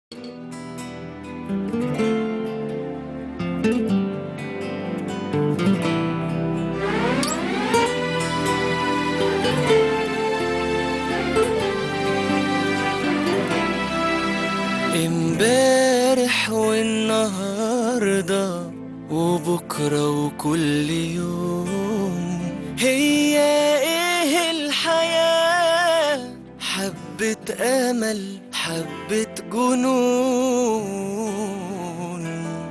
امبارح والنهاردة وبكرة وكل يوم هي ايه الحياة حبة امل حبة جنون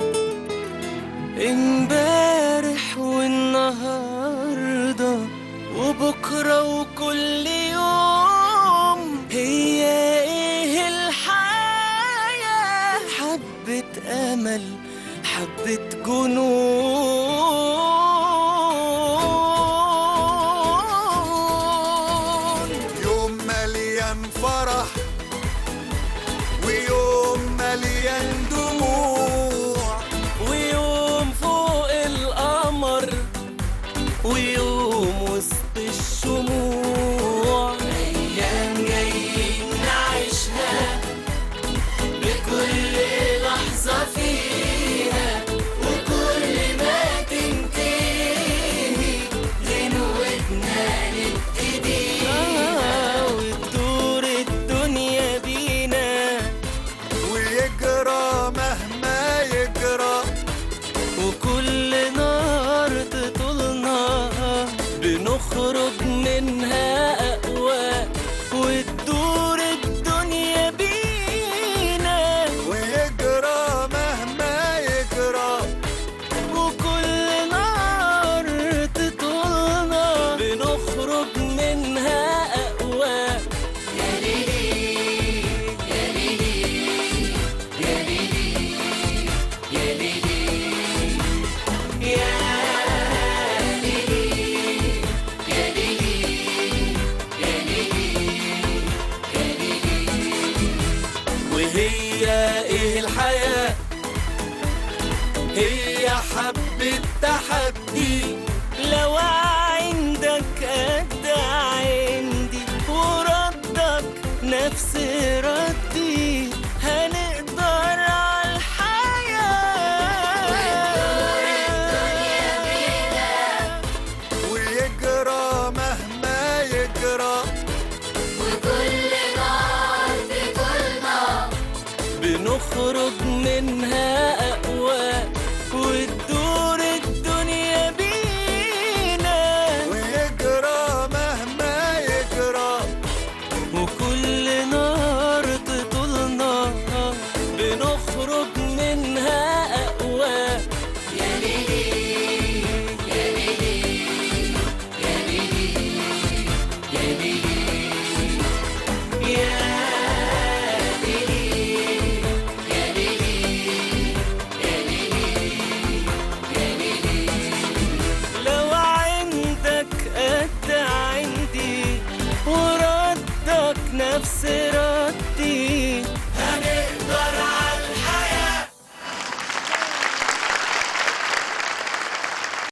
امبارح والنهاردة وبكرة وكل يوم هي ايه الحياة حبة امل حبة جنون يوم مليان فرح ويوم مليان دموع ويوم فوق القمر ويوم وسط الشموع أيام جايين نعيشها بكل لحظة فيها وكل ما تنتهي غنوتنا نبتديها وتدور الدنيا بينا ويجرى مهما يجرى وكل نار تطولنا بنخرج منها أقوى وتدور الدنيا بينا ويجرى مهما يجرى وكل نار تطولنا بنخرج منها أقوى يا ليلي يا ليلي يا ليلي يا ليلي يا ليلي يا ليلي يا ليلي يا ليلي وهي ايه الحياه هي حبة تحدي لو عندك قد عندي وردك نفس ردي هنقدر على الحياة ويجرى مهما يجرى وكل نار تطولنا بنخرج منها أقوى وتدور الدنيا بينا ويجرى مهما يجرى وكل نار تطولنا بنخرج منها أقوى يا ليلي يا ليلي يا ليلي يا ليلي يا ليلي يا ليلي يا ليلي يا ليلي لو عندك قد عندي وردك نفس ردي